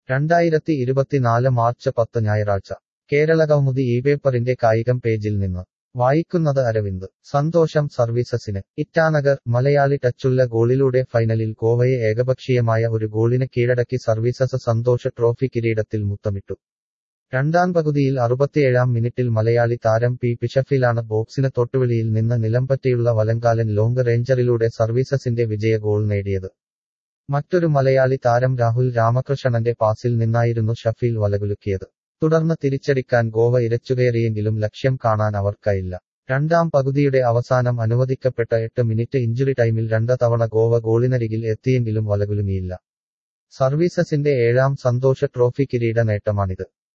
രണ്ടായിരത്തി ഇരുപത്തിനാല് മാർച്ച് പത്ത് ഞായറാഴ്ച കേരളകൗമുദി ഈ പേപ്പറിന്റെ കായികം പേജിൽ നിന്ന് വായിക്കുന്നത് അരവിന്ദ് സന്തോഷം സർവീസസിന് ഇറ്റാനഗർ മലയാളി ടച്ചുള്ള ഗോളിലൂടെ ഫൈനലിൽ ഗോവയെ ഏകപക്ഷീയമായ ഒരു ഗോളിന് കീഴടക്കി സർവീസസ് സന്തോഷ് ട്രോഫി കിരീടത്തിൽ മുത്തമിട്ടു രണ്ടാം പകുതിയിൽ അറുപത്തിയേഴാം മിനിറ്റിൽ മലയാളി താരം പി പിഷഫിലാണ് ബോക്സിന് തൊട്ടുവെളിയിൽ നിന്ന് നിലംപറ്റിയുള്ള വലങ്കാലൻ ലോങ് റേഞ്ചറിലൂടെ സർവീസസിന്റെ വിജയ ഗോൾ നേടിയത് മറ്റൊരു മലയാളി താരം രാഹുൽ രാമകൃഷ്ണന്റെ പാസിൽ നിന്നായിരുന്നു ഷഫീൽ വലകുലുക്കിയത് തുടർന്ന് തിരിച്ചടിക്കാൻ ഗോവ ഇരച്ചുകയറിയെങ്കിലും ലക്ഷ്യം കാണാൻ അവർക്കായില്ല രണ്ടാം പകുതിയുടെ അവസാനം അനുവദിക്കപ്പെട്ട എട്ട് മിനിറ്റ് ഇഞ്ചുറി ടൈമിൽ രണ്ട് തവണ ഗോവ ഗോളിനരികിൽ എത്തിയെങ്കിലും വലകുലുങ്ങിയില്ല സർവീസസിന്റെ ഏഴാം സന്തോഷ ട്രോഫി കിരീട നേട്ടമാണിത്